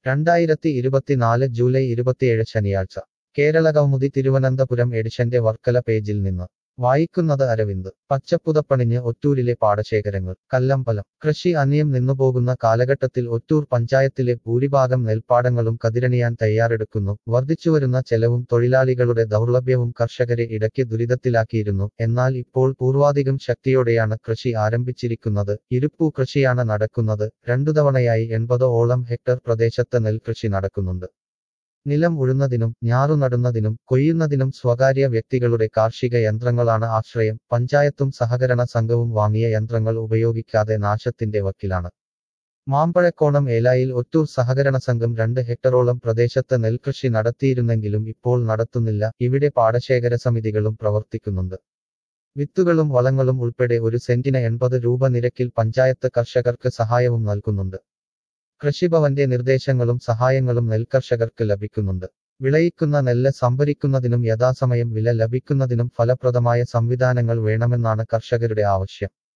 രണ്ടായിരത്തി ഇരുപത്തിനാല് ജൂലൈ ഇരുപത്തിയേഴ് ശനിയാഴ്ച കേരള കൗമുദി തിരുവനന്തപുരം എഡിഷന്റെ വർക്കല പേജിൽ നിന്ന് വായിക്കുന്നത് അരവിന്ദ് പച്ചപ്പുതപ്പണിഞ്ഞ് ഒറ്റൂരിലെ പാടശേഖരങ്ങൾ കല്ലമ്പലം കൃഷി അന്യം നിന്നുപോകുന്ന കാലഘട്ടത്തിൽ ഒറ്റൂർ പഞ്ചായത്തിലെ ഭൂരിഭാഗം നെൽപ്പാടങ്ങളും കതിരണിയാൻ തയ്യാറെടുക്കുന്നു വർദ്ധിച്ചുവരുന്ന ചെലവും തൊഴിലാളികളുടെ ദൗർലഭ്യവും കർഷകരെ ഇടയ്ക്ക് ദുരിതത്തിലാക്കിയിരുന്നു എന്നാൽ ഇപ്പോൾ പൂർവാധികം ശക്തിയോടെയാണ് കൃഷി ആരംഭിച്ചിരിക്കുന്നത് ഇരുപ്പൂ കൃഷിയാണ് നടക്കുന്നത് രണ്ടു തവണയായി എൺപതോളം ഹെക്ടർ പ്രദേശത്ത് നെൽകൃഷി നടക്കുന്നുണ്ട് നിലം ഉഴുന്നതിനും ഞാറു നടുന്നതിനും കൊയ്യുന്നതിനും സ്വകാര്യ വ്യക്തികളുടെ കാർഷിക യന്ത്രങ്ങളാണ് ആശ്രയം പഞ്ചായത്തും സഹകരണ സംഘവും വാങ്ങിയ യന്ത്രങ്ങൾ ഉപയോഗിക്കാതെ നാശത്തിന്റെ വക്കിലാണ് മാമ്പഴക്കോണം ഏലായിൽ ഒറ്റൂർ സഹകരണ സംഘം രണ്ട് ഹെക്ടറോളം പ്രദേശത്ത് നെൽകൃഷി നടത്തിയിരുന്നെങ്കിലും ഇപ്പോൾ നടത്തുന്നില്ല ഇവിടെ പാടശേഖര സമിതികളും പ്രവർത്തിക്കുന്നുണ്ട് വിത്തുകളും വളങ്ങളും ഉൾപ്പെടെ ഒരു സെന്റിന് എൺപത് രൂപ നിരക്കിൽ പഞ്ചായത്ത് കർഷകർക്ക് സഹായവും നൽകുന്നുണ്ട് കൃഷിഭവന്റെ നിർദ്ദേശങ്ങളും സഹായങ്ങളും നെൽകർഷകർക്ക് ലഭിക്കുന്നുണ്ട് വിളയിക്കുന്ന നെല്ല് സംഭരിക്കുന്നതിനും യഥാസമയം വില ലഭിക്കുന്നതിനും ഫലപ്രദമായ സംവിധാനങ്ങൾ വേണമെന്നാണ് കർഷകരുടെ ആവശ്യം